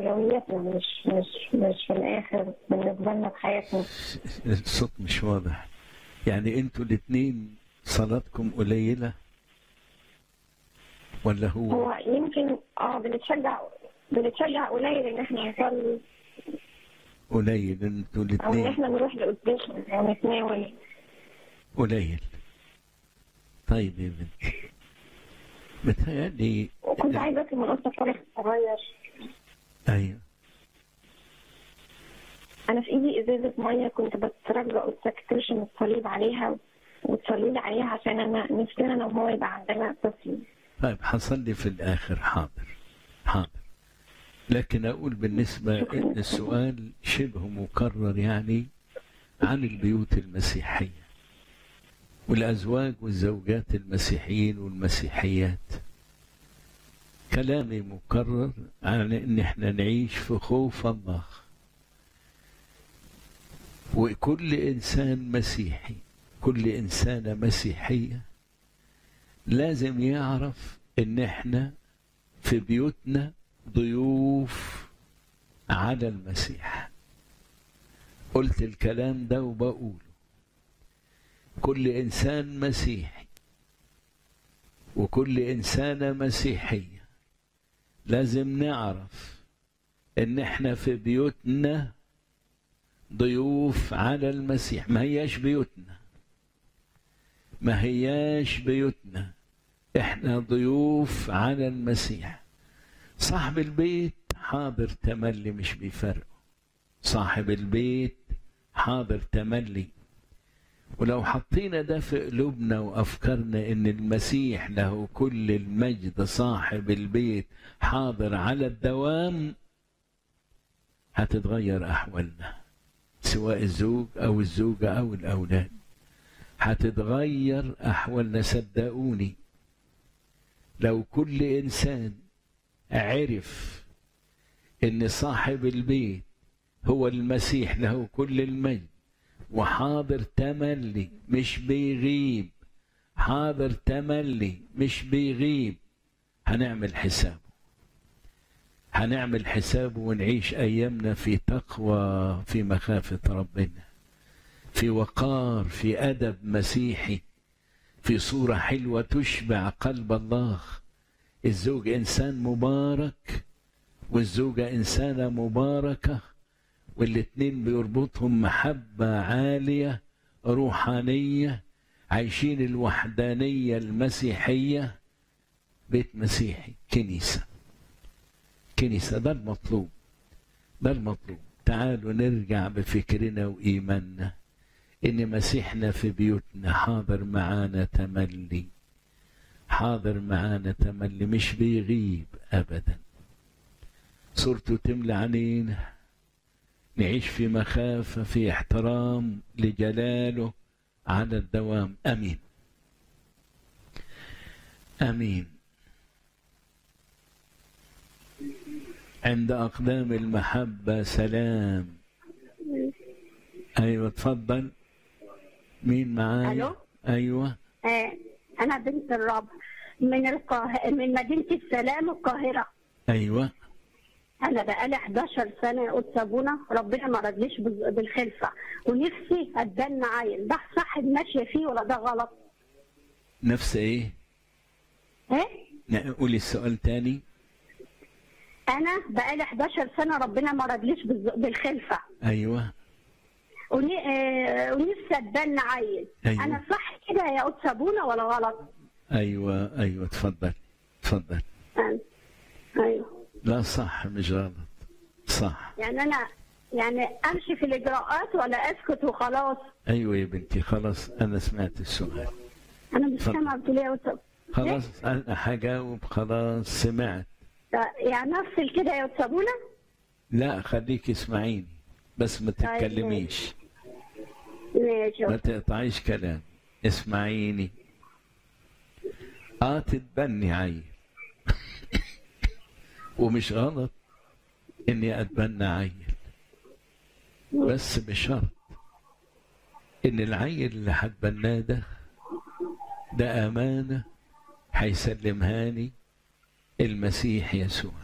اولوياتنا مش مش مش في الاخر بالنسبه لنا في حياتنا الصوت مش واضح يعني انتوا الاثنين صلاتكم قليلة ولا هو هو يمكن اه بنتشجع بنتشجع قليل ان احنا نصلي قليل انتوا او ان الاثنين احنا نروح لقداس او نتناول قليل طيب يا بنتي متهيألي وكنت عايزه اكل من قصه فرح صغير ايوه انا في ايدي ازازه ميه كنت بترجى قدسك ترشم الصليب عليها وتصلي لي عليها عشان انا نفسنا انا وهو يبقى عندنا طفل طيب حصلي في الآخر حاضر حاضر لكن أقول بالنسبة السؤال شبه مكرر يعني عن البيوت المسيحية والأزواج والزوجات المسيحيين والمسيحيات كلامي مكرر عن إن إحنا نعيش في خوف الله وكل إنسان مسيحي كل إنسانة مسيحية لازم يعرف ان احنا في بيوتنا ضيوف على المسيح قلت الكلام ده وبقوله كل انسان مسيحي وكل انسانه مسيحيه لازم نعرف ان احنا في بيوتنا ضيوف على المسيح ما هياش بيوتنا ما هياش بيوتنا احنا ضيوف على المسيح صاحب البيت حاضر تملي مش بيفرقه صاحب البيت حاضر تملي ولو حطينا ده في قلوبنا وافكارنا ان المسيح له كل المجد صاحب البيت حاضر على الدوام هتتغير احوالنا سواء الزوج او الزوجه او الاولاد هتتغير احوالنا صدقوني لو كل انسان عرف ان صاحب البيت هو المسيح له كل المجد وحاضر تملي مش بيغيب حاضر تملي مش بيغيب هنعمل حسابه هنعمل حسابه ونعيش ايامنا في تقوى في مخافه ربنا في وقار في ادب مسيحي في صوره حلوه تشبع قلب الله الزوج انسان مبارك والزوجه انسانه مباركه والاتنين بيربطهم محبه عاليه روحانيه عايشين الوحدانيه المسيحيه بيت مسيحي كنيسه كنيسه ده المطلوب ده المطلوب تعالوا نرجع بفكرنا وايماننا ان مسيحنا في بيوتنا حاضر معانا تملي حاضر معانا تملي مش بيغيب ابدا صورته تملى علينا نعيش في مخافه في احترام لجلاله على الدوام امين امين عند اقدام المحبه سلام ايوه اتفضل مين معايا ألو؟ ايوه آه، أنا بنت الرب من القاهرة من مدينة السلام القاهرة ايوه أنا بقالي 11 سنة قلت أبونا ربنا ما ردليش بال- بالخلفة ونفسي أتبنى عيل ده صح ماشية فيه ولا ده غلط؟ نفس ايه إيه؟ لا، قولي السؤال تاني أنا بقالي 11 سنة ربنا ما ردليش بال- بالخلفة ايوه وني- آه، ونفسي أتبنى عيل أيوة. أنا صح كده يا قدس أبونا ولا غلط؟ ايوه ايوه اتفضل اتفضل آه، أيوه لا صح مش غلط صح يعني أنا يعني أمشي في الإجراءات ولا أسكت وخلاص؟ ايوه يا بنتي خلاص انا سمعت السؤال أنا مش اتفضل. سامعة بتقول إيه يا قدس خلاص انا هجاوب خلاص سمعت يعني افصل كده يا تسابونا لا خليك اسمعيني بس ما تتكلميش ماشي ما تقطعيش كلام اسمعيني اه تتبني عيل ومش غلط اني اتبنى عيل بس بشرط ان العيل اللي هتبناه ده ده امانه هيسلمها لي المسيح يسوع